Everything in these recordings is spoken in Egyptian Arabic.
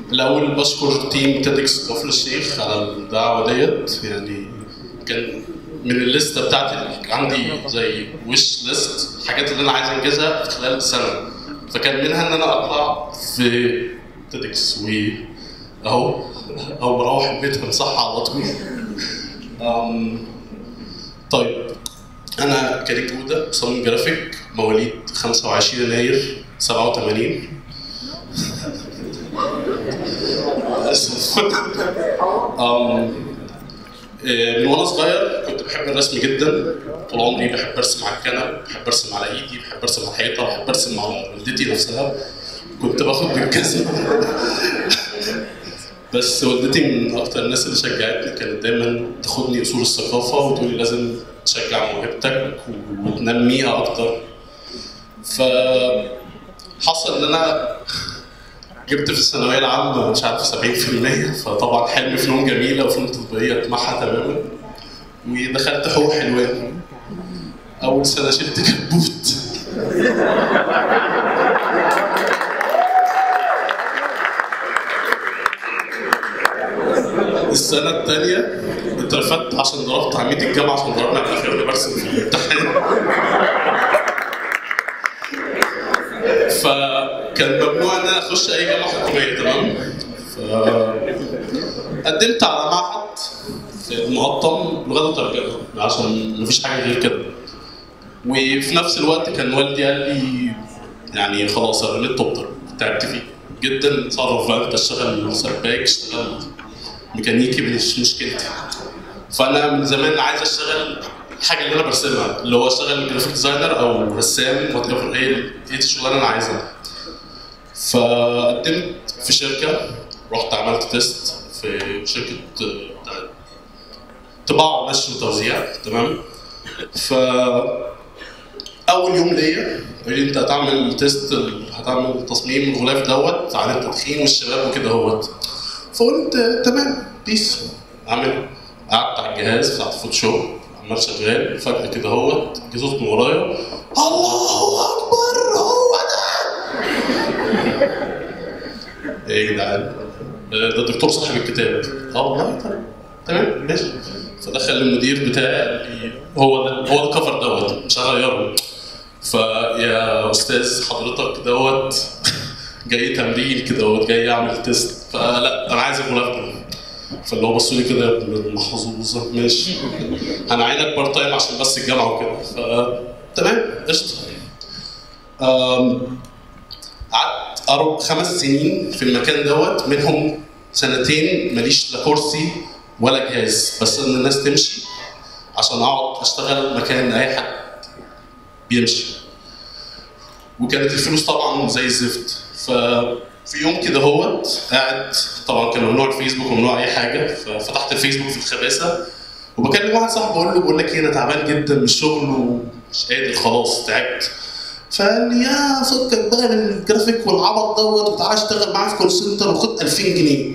الاول بشكر تيم تيدكس كفر الشيخ على الدعوه ديت يعني كان من الليسته بتاعتي اللي عندي زي ويش ليست الحاجات اللي انا عايز انجزها في خلال سنه فكان منها ان انا اطلع في تيدكس و اهو او بروح البيت بنصح على طول أم، طيب انا كريم جوده مصمم جرافيك مواليد 25 يناير 87 اسف أم، إيه، من وانا صغير كنت بحب الرسم جدا طول عمري بحب ارسم على الكنب بحب ارسم على ايدي بحب ارسم على الحيطه بحب ارسم على والدتي نفسها كنت باخد بالكذا بس والدتي من اكتر الناس اللي شجعتني كانت دايما تاخدني اصول الثقافه وتقولي لازم تشجع موهبتك وتنميها اكتر ف حصل ان انا جبت في الثانويه العامه مش عارف 70% فطبعا حلم فنون جميله وفنون تطبيقيه اتمحى تماما ودخلت حقوق حلوان اول سنه شلت كبوت السنة الثانية اترفدت عشان ضربت عميد الجامعة عشان ضربني على الآخر وأنا برسم في الامتحان. فكان ممنوع إن أنا أخش أي جامعة حكومية تمام؟ فقدمت على معهد في المقطم لغات وترجمة عشان مفيش حاجة غير كده. وفي نفس الوقت كان والدي قال لي يعني خلاص انا رميت توبتر تعبت فيه جدا اتصرف بقى انت اشتغل سباك اشتغل ميكانيكي مش مشكلتي فانا من زمان عايز اشتغل الحاجه اللي انا برسمها اللي هو اشتغل جرافيك ديزاينر او رسام وات ايفر هي دي الشغلانه اللي انا عايزها فقدمت في شركه رحت عملت تيست في شركه آه، طباعه ونشر وتوزيع تمام ف اول يوم ليا قال لي انت هتعمل تيست ال- هتعمل تصميم الغلاف دوت عن التدخين والشباب وكده اهوت فقلت تمام بيس اعمل قعدت على الجهاز بتاع الفوتوشوب عمال شغال فجاه كده اهوت جه صوت من ورايا الله اكبر هو ده ايه يا جدعان ده الدكتور صاحب الكتاب اه والله طيب تمام ماشي فدخل المدير بتاعي قال لي هو ده هو الكفر دوت مش هغيره فيا استاذ حضرتك دوت جاي تمرين كده دوت جاي اعمل تيست فلا انا عايز الغلاف ده فاللي هو بصوا لي كده يا ابن المحظوظه ماشي هنعينك بارت تايم عشان بس الجامعه وكده ف تمام قشطه أم، قعدت أربع خمس سنين في المكان دوت منهم سنتين ماليش لا كرسي ولا جهاز بس ان الناس تمشي عشان اقعد اشتغل مكان اي حد بيمشي وكانت الفلوس طبعا زي الزفت ففي يوم كده هوت قاعد طبعا كان ممنوع الفيسبوك وممنوع اي حاجه ففتحت الفيسبوك في الخباثه وبكلم واحد صاحبي بقول له بقول لك ايه انا تعبان جدا من الشغل ومش قادر خلاص تعبت فقال لي يا فكك بقى من الجرافيك والعبط دوت وتعالى اشتغل معايا في كول سنتر وخد 2000 جنيه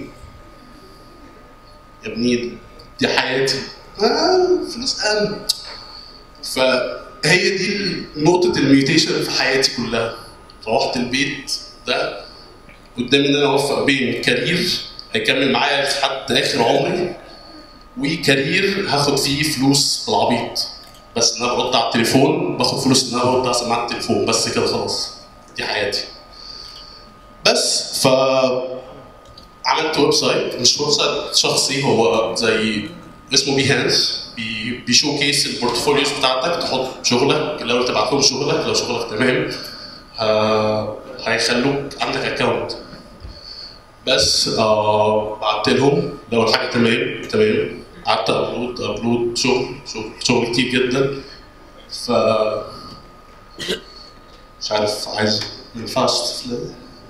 يا ابني دي حياتي آه فلوس اهم فهي دي نقطة الميوتيشن في حياتي كلها روحت البيت ده قدامي ان انا اوفق بين كارير هيكمل معايا لحد اخر عمري وكارير هاخد فيه فلوس بالعبيط بس ان انا برد على التليفون باخد فلوس ان انا برد على سماعه التليفون بس كده خلاص دي حياتي بس ف عملت ويب سايت مش ويب سايت شخصي هو زي اسمه بيهانس بي بيشو كيس البورتفوليوز بتاعتك تحط شغلك لو تبعت لهم شغلك لو شغلك تمام ه- هيخلوك عندك اكونت بس آه بعت لهم لو الحاجه تمام تمام قعدت ابلود ابلود شغل شغل شغل كتير جدا ف مش عارف عايز ما ينفعش تفلت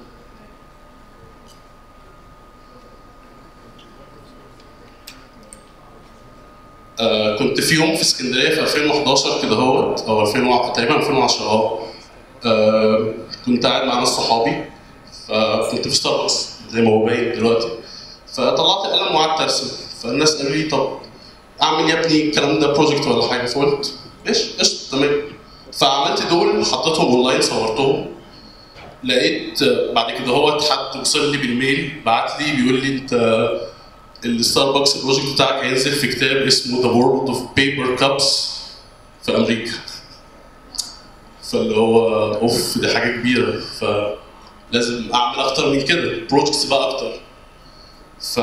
آه كنت في يوم في اسكندريه في 2011 كده هوت او 2000 تقريبا 2010 اه آه، كنت قاعد مع ناس صحابي فكنت في ستاربكس زي ما هو باين دلوقتي فطلعت قلم وقعدت ارسم فالناس قالوا لي طب اعمل يا ابني الكلام ده بروجكت ولا حاجه فقلت ماشي قشطه تمام فعملت دول حطيتهم اونلاين صورتهم لقيت بعد كده هو حد وصل لي بالميل بعت لي بيقول لي انت الستاربكس البروجكت بتاعك هينزل في كتاب اسمه ذا وورلد اوف بيبر كابس في امريكا فاللي هو اوف دي حاجه كبيره فلازم اعمل اكتر من كده بروجكتس بقى اكتر ف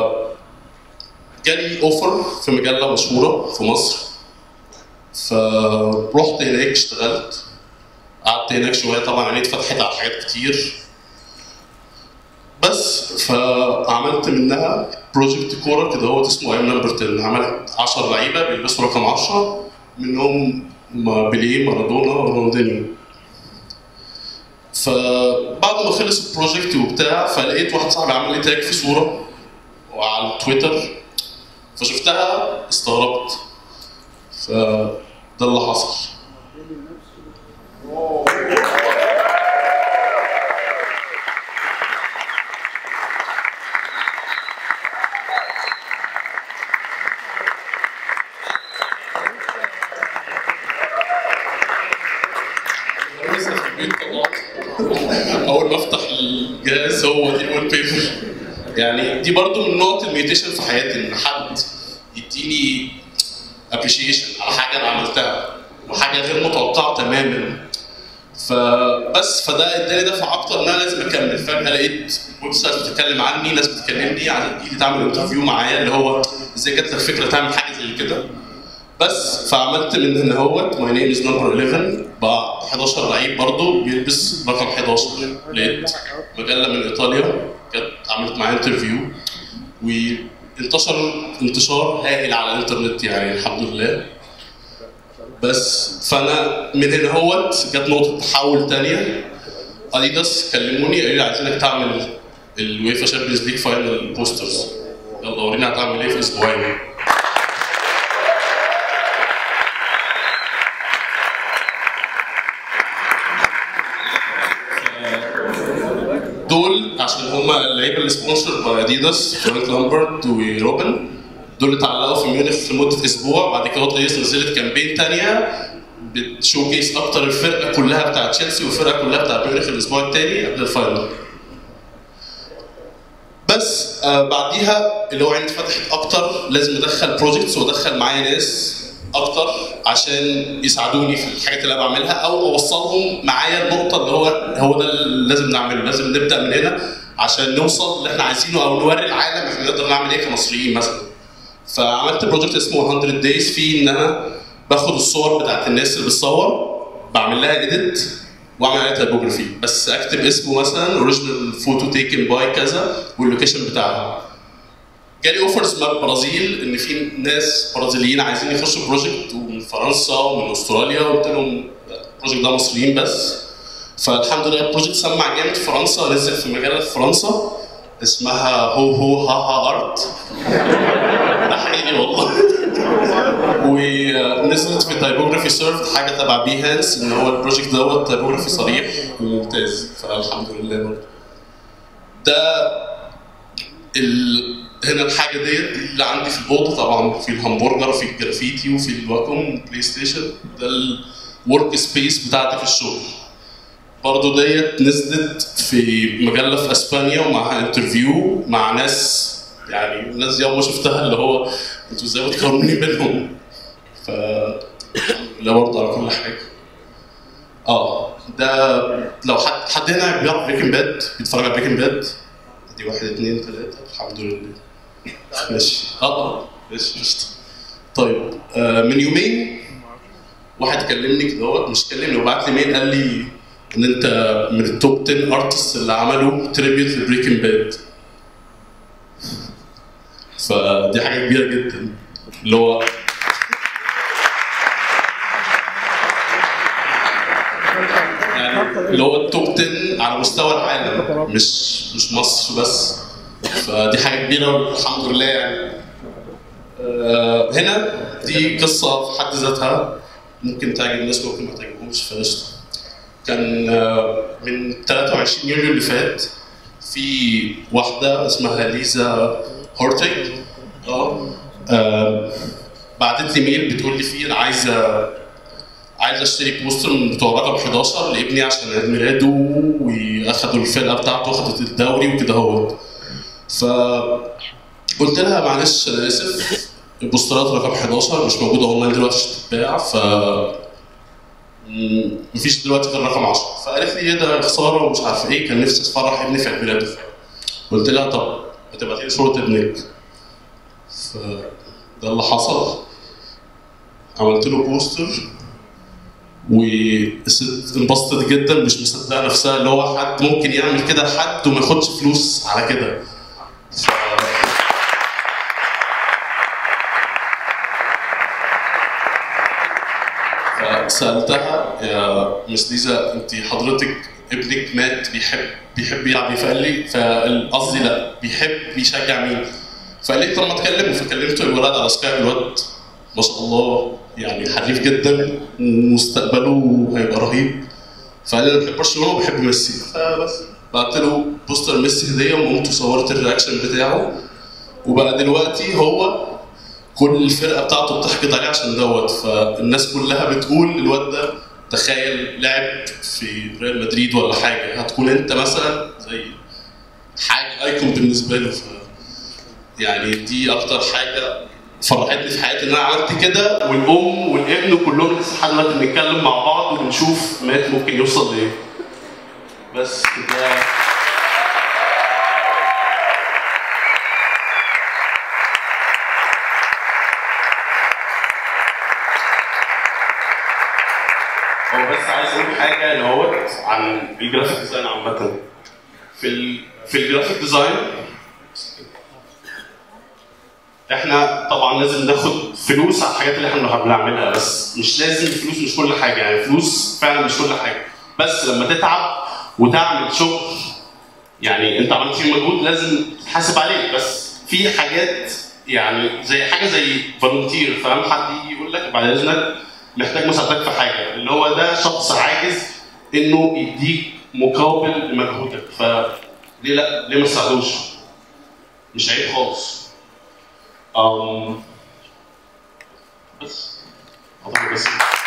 جالي اوفر في مجله مشهوره في مصر فرحت هناك اشتغلت قعدت هناك شويه طبعا عيني اتفتحت على حاجات كتير بس فعملت منها بروجكت كوره كده هو اسمه ايام نمبر 10 عملت 10 لعيبه بيلبسوا رقم 10 منهم ما- بيليه مارادونا رونالدينيو فبعد ما خلص البروجكت وبتاع فلقيت واحد صاحبي عمل لي تاج في صوره وعلى تويتر فشفتها استغربت فده اللي حصل اول ما افتح الجهاز هو دي الوول بيبر يعني دي برضو من نقط الميوتيشن في حياتي ان حد يديني ابريشيشن على حاجه انا عملتها وحاجه غير متوقعه تماما فبس فده اداني دفعه اكتر ان انا لازم اكمل فجاه لقيت ويب سايت بتتكلم عني ناس بتكلمني عايزه تيجي تعمل انترفيو معايا اللي هو ازاي جات لك فكره تعمل حاجه زي كده بس فعملت من هنا اهوت ماي نيم از نمبر 11 بقى 11 لعيب برضه بيلبس رقم 11 لقيت مجله من ايطاليا كانت عملت معايا انترفيو وانتشر انتشار هائل على الانترنت يعني الحمد لله بس فانا من هنا اهوت جت نقطه تحول تانية اديداس كلموني قالوا لي عايزينك تعمل الويفا شامبيونز ليج فاينل بوسترز يلا ورينا هتعمل ايه في اسبوعين دول عشان هما اللعيبه اللي سبونسر باي اديداس فرانك لامبرت وروبن دول اتعلقوا في ميونخ لمده اسبوع بعد كده وطريقه نزلت كامبين تانية بتشو كيس اكتر الفرقه كلها بتاعت تشيلسي والفرقه كلها بتاعت ميونخ الاسبوع الثاني قبل الفاينل بس آه بعديها اللي هو عندي فتحت اكتر لازم ادخل بروجكتس وادخل معايا ناس اكتر عشان يساعدوني في الحاجات اللي انا بعملها او اوصلهم معايا النقطه اللي هو هو ده اللي لازم نعمله لازم نبدا من هنا عشان نوصل اللي احنا عايزينه او نوري العالم احنا نقدر نعمل ايه كمصريين مثلا فعملت بروجكت اسمه 100 دايز فيه ان انا باخد الصور بتاعت الناس اللي بتصور بعمل لها اديت واعمل عليها تايبوجرافي بس اكتب اسمه مثلا اوريجينال فوتو تيكن باي كذا واللوكيشن بتاعها جالي اوفرز من البرازيل ان في ناس برازيليين عايزين يخشوا بروجكت ومن فرنسا ومن استراليا قلت لهم البروجكت ده مصريين بس فالحمد لله البروجكت سمع جامد في فرنسا نزل في مجله في فرنسا اسمها هو هو ها ها ارت ده حقيقي والله ونزلت في تايبوجرافي سيرفد حاجه تبع بيهانس ان هو البروجكت دوت تايبوجرافي صريح وممتاز فالحمد لله برضه ده ال... هنا الحاجه ديت دي اللي عندي في الاوضه طبعا في الهمبرجر في الجرافيتي وفي الواكوم بلاي ستيشن ده الورك سبيس بتاعتي في الشغل برضه ديت نزلت في مجله في اسبانيا ومعها انترفيو مع ناس يعني الناس دي اول ما شفتها اللي هو انتوا ازاي بتقارنوني بينهم ف لا برضه على كل حاجه اه ده لو حد حد هنا بيعرف بريكنج باد بيتفرج على بريكنج باد دي واحد اثنين ثلاثة الحمد لله ماشي اه اه ماشي قشطة طيب آه من يومين واحد كلمني كده هو مش كلمني وبعت لي ميل قال لي ان انت من التوب 10 ارتست اللي عملوا تريبيوت لبريكنج باد فدي حاجه كبيره جدا اللي هو يعني اللي هو التوب 10 على مستوى العالم مش مش مصر بس فدي حاجه كبيره والحمد لله يعني آه، هنا دي قصه في حد ذاتها ممكن تعجب الناس ممكن ما تعجبهمش فقشطه كان آه، من 23 يوليو اللي فات في واحده اسمها ليزا هورتيج اه آه، بعتت لي ميل بتقول لي فيه انا عايزه عايز اشتري بوستر من بتوع رقم 11 لابني عشان عيد ميلاده واخدوا الفرقه بتاعته واخدت الدوري وكده هو ف قلت لها معلش انا اسف البوسترات رقم 11 مش موجوده اونلاين دلوقتي عشان تتباع ف م- مفيش دلوقتي غير رقم 10 فقالت لي ايه ده خساره ومش عارف ايه كان نفسي افرح ابني في عيد ميلاده قلت لها طب ما تبعتي لي صوره ابنك فده اللي حصل عملت له بوستر والست انبسطت جدا مش مصدقه نفسها اللي هو حد ممكن يعمل كده لحد وما ياخدش فلوس على كده ف... فسالتها يا مس ليزا انت حضرتك ابنك مات بيحب بيحب يلعب ايه فقال لي فقصدي لا بيحب يشجع مين فقال لي طب ما تكلمه فكلمته الولد على سكايب الواد ما شاء الله يعني حريف جدا ومستقبله هيبقى رهيب فقال لي انا بحب برشلونه وبحب ميسي فبس بعت له بوستر ميسي هديه وقمت وصورت الرياكشن بتاعه وبقى دلوقتي هو كل الفرقه بتاعته بتحقد عليه عشان دوت فالناس كلها بتقول الواد ده تخيل لعب في ريال مدريد ولا حاجه هتكون انت مثلا زي حاجه ايكون بالنسبه له ف يعني دي اكتر حاجه فرحتني في حياتي ان انا عملت كده والام والابن كلهم لسه لحد دلوقتي بنتكلم مع بعض وبنشوف مات ممكن يوصل لايه بس كده هو بس عايز اقول حاجه اللي هو عن الجرافيك ديزاين عامه في ال... في الجرافيك ديزاين احنا طبعا لازم ناخد فلوس على الحاجات اللي احنا بنعملها بس مش لازم الفلوس مش كل حاجه يعني فلوس فعلا مش كل حاجه بس لما تتعب وتعمل شغل يعني انت عملت فيه مجهود لازم تتحاسب عليه بس في حاجات يعني زي حاجه زي فولunteer فاهم حد يجي يقول لك بعد اذنك محتاج مساعدتك في حاجه اللي هو ده شخص عاجز انه يديك مقابل لمجهودك فليه لا ليه ما تساعدوش؟ مش عيب خالص. أم بس اعتقد بس